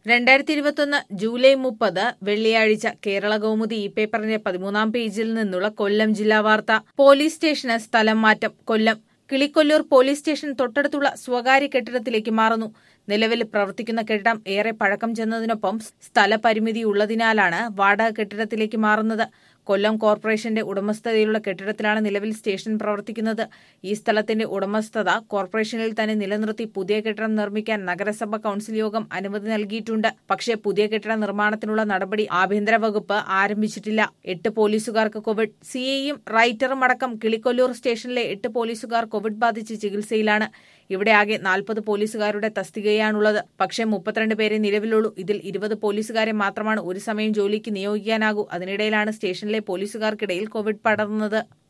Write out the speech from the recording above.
രണ്ടായിരത്തി ഇരുപത്തൊന്ന് ജൂലൈ മുപ്പത് വെള്ളിയാഴ്ച കേരള കൗമുദി ഈ പേപ്പറിന്റെ പതിമൂന്നാം പേജിൽ നിന്നുള്ള കൊല്ലം ജില്ലാ വാർത്ത പോലീസ് സ്റ്റേഷന് സ്ഥലം മാറ്റം കൊല്ലം കിളിക്കൊല്ലൂർ പോലീസ് സ്റ്റേഷൻ തൊട്ടടുത്തുള്ള സ്വകാര്യ കെട്ടിടത്തിലേക്ക് മാറുന്നു നിലവിൽ പ്രവർത്തിക്കുന്ന കെട്ടിടം ഏറെ പഴക്കം ചെന്നതിനൊപ്പം സ്ഥലപരിമിതിയുള്ളതിനാലാണ് വാടക കെട്ടിടത്തിലേക്ക് മാറുന്നത് കൊല്ലം കോർപ്പറേഷന്റെ ഉടമസ്ഥതയിലുള്ള കെട്ടിടത്തിലാണ് നിലവിൽ സ്റ്റേഷൻ പ്രവർത്തിക്കുന്നത് ഈ സ്ഥലത്തിന്റെ ഉടമസ്ഥത കോർപ്പറേഷനിൽ തന്നെ നിലനിർത്തി പുതിയ കെട്ടിടം നിർമ്മിക്കാൻ നഗരസഭ കൌൺസിൽ യോഗം അനുമതി നൽകിയിട്ടുണ്ട് പക്ഷേ പുതിയ കെട്ടിട നിർമ്മാണത്തിനുള്ള നടപടി ആഭ്യന്തര വകുപ്പ് ആരംഭിച്ചിട്ടില്ല എട്ട് പോലീസുകാർക്ക് കോവിഡ് സിഐയും റൈറ്ററും അടക്കം കിളിക്കൊല്ലൂർ സ്റ്റേഷനിലെ എട്ട് പോലീസുകാർ കോവിഡ് ബാധിച്ച് ചികിത്സയിലാണ് ഇവിടെ ആകെ നാൽപ്പത് പോലീസുകാരുടെ തസ്തികയാണുള്ളത് പക്ഷേ മുപ്പത്തിരണ്ട് പേരെ നിലവിലുള്ളൂ ഇതിൽ ഇരുപത് പോലീസുകാരെ മാത്രമാണ് ഒരു സമയം ജോലിക്ക് നിയോഗിക്കാനാകൂ അതിനിടയിലാണ് സ്റ്റേഷനിലെ പോലീസുകാർക്കിടയിൽ കോവിഡ് പടർന്നത്